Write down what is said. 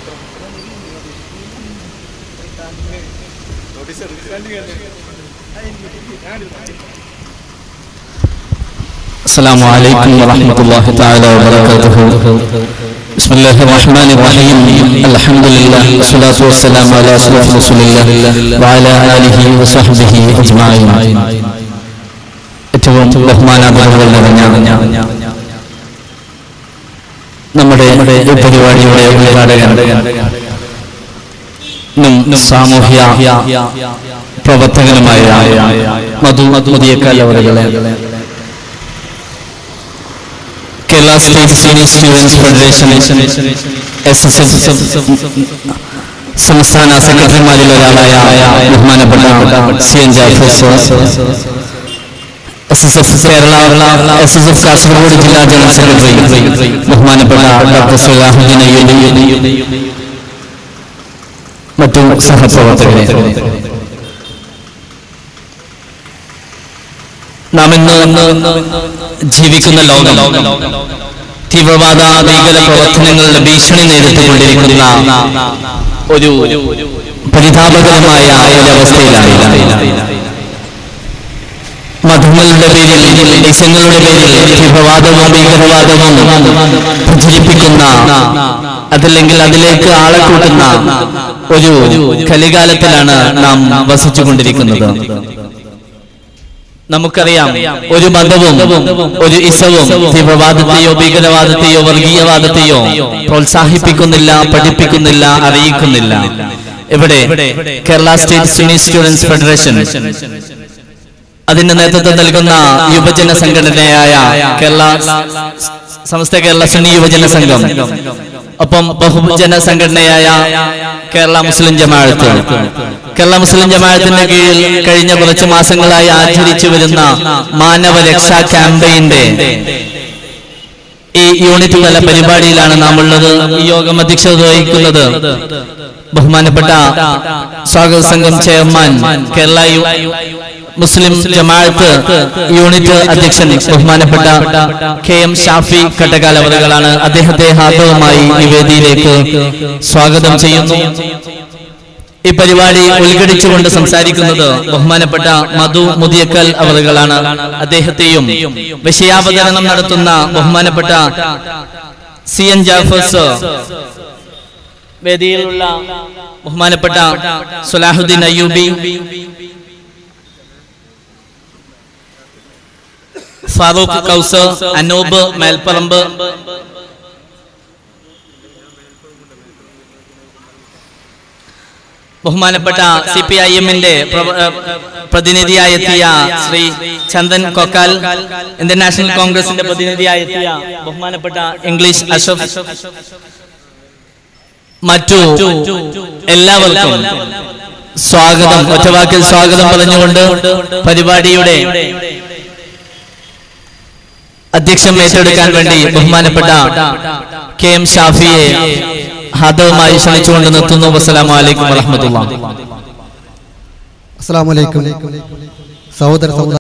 السلام عليكم ورحمة الله تعالى وبركاته بسم الله الرحمن الرحيم الحمد لله والصلاة والسلام على أشرف رسول الله وعلى آله وصحبه أجمعين ഏറ്റവും ബഹുമാനാദരവുകൾ നിറഞ്ഞ നമ്മുടെ ഈ പരിപാടിയുടെ ഉദ്ഘാടകൻ നും സാമൂഹ്യ പ്രവർത്തകനുമായ മധു മുതിയക്കാൽ അവരുകളെ Kerala state senior students federation S S F സംസ്ഥാന സെക്രട്ടറിമാരിൽ ഒരാളായ ബഹുമാനപ്പെട്ട C N Jafar S S F Kerala S S F Kasaragod ജില്ലാ ജനറൽ സെക്രട്ടറി ബഹുമാനപ്പെട്ട ഡോക്ടർ സുലാഹുദ്ദീൻ അയ്യൂബി മറ്റു സഹപ്രവർത്തകരെ നാം ഇന്ന് ജീവിക്കുന്ന ലോകം തീവ്രവാദ ഭീകര പ്രവർത്തനങ്ങളുടെ ഭീഷണി നേരിട്ടുകൊണ്ടിരിക്കുന്ന ഒരു പരിതാപകരമായ ഒരു അവസ്ഥയിലാണ് മതങ്ങളുടെ പേരിൽ ദേശങ്ങളുടെ പേരിൽ തീവ്രവാദവും ഭീകരവാദവും പ്രചരിപ്പിക്കുന്ന അതല്ലെങ്കിൽ അതിലേക്ക് ആളെ കൂട്ടുന്ന ഒരു കലികാലത്തിലാണ് നാം വസിച്ചുകൊണ്ടിരിക്കുന്നത് നമുക്കറിയാം ഒരു മതവും ഒരു ഇസവും തീവ്രവാദത്തെയോ ഭീകരവാദത്തെയോ വർഗീയവാദത്തെയോ പ്രോത്സാഹിപ്പിക്കുന്നില്ല പഠിപ്പിക്കുന്നില്ല അറിയിക്കുന്നില്ല ഇവിടെ Kerala state Sunni students federation അതിന് നേതൃത്വം നൽകുന്ന യുവജന സംഘടനയായ കേരള സമസ്ത കേരള സുന്നി യുവജന സംഘം ഒപ്പം ബഹുജന സംഘടനയായ കേരള മുസ്ലിം ജമാഅത്ത് കേരള മുസ്ലിം ജമാഅത്തിന്റെ കീഴിൽ കഴിഞ്ഞ കുറച്ച് മാസങ്ങളായി ആചരിച്ചു വരുന്ന മാനവ രക്ഷാ ക്യാമ്പയിന്റെ ഈ യൂണിറ്റ് തല പരിപാടിയിലാണ് നാം ഉള്ളത് ഈ യോഗം അധ്യക്ഷത വഹിക്കുന്നത് ബഹുമാനപ്പെട്ട സ്വാഗത സംഘം ചെയർമാൻ കേരള യു- മുസ്ലിം ജമാഅത്ത് യൂണിറ്റ് അധ്യക്ഷൻ ബഹുമാനപ്പെട്ട കെ എം ഷാഫി കട്ടകാൽ അവറുകളാണ് അദ്ദേഹത്തെ ഹാർദവമായി ഈ വേദിയിലേക്ക് സ്വാഗതം ചെയ്യുന്നു ഈ പരിപാടി ഉദ്ഘടിച്ചുകൊണ്ട് സംസാരിക്കുന്നത് ബഹുമാനപ്പെട്ട മധു മുതിയക്കൽ അവറുകളാണ് അദ്ദേഹത്തെയും വിഷയാവതരണം നടത്തുന്ന ബഹുമാനപ്പെട്ട സി എൻ ജാഫേഴ്സ് വേദിയിലുള്ള ബഹുമാനപ്പെട്ട സുലാഹുദ്ദീൻ അയ്യൂബി ഫാറൂഖ് കൗസർ അനൂപ് മേൽപ്പറമ്പ് ബഹുമാനപ്പെട്ട സി പി ഐ എമ്മിന്റെ പ്രതിനിധിയായി എത്തിയ ശ്രീ ചന്ദൻ കൊക്കാൽ ഇന്ത്യൻ നാഷണൽ കോൺഗ്രസിന്റെ പ്രതിനിധിയായി എത്തിയ ബഹുമാനപ്പെട്ട ഇംഗ്ലീഷ് അഷഫ് മറ്റു എല്ലാവർക്കും സ്വാഗതം ഒറ്റവാക്കിൽ സ്വാഗതം പറഞ്ഞുകൊണ്ട് പരിപാടിയുടെ അധ്യക്ഷം ഏറ്റെടുക്കാൻ വേണ്ടി ബഹുമാനപ്പെട്ട കെ എം ഷാഫിയെ ഹാദവുമായി ക്ഷണിച്ചുകൊണ്ട് നിർത്തുന്നു വസ്സലാമു അലൈക്കും വറഹമത്തുള്ള അസ്സാം വലൈക്കും സഹോദര സഹോദര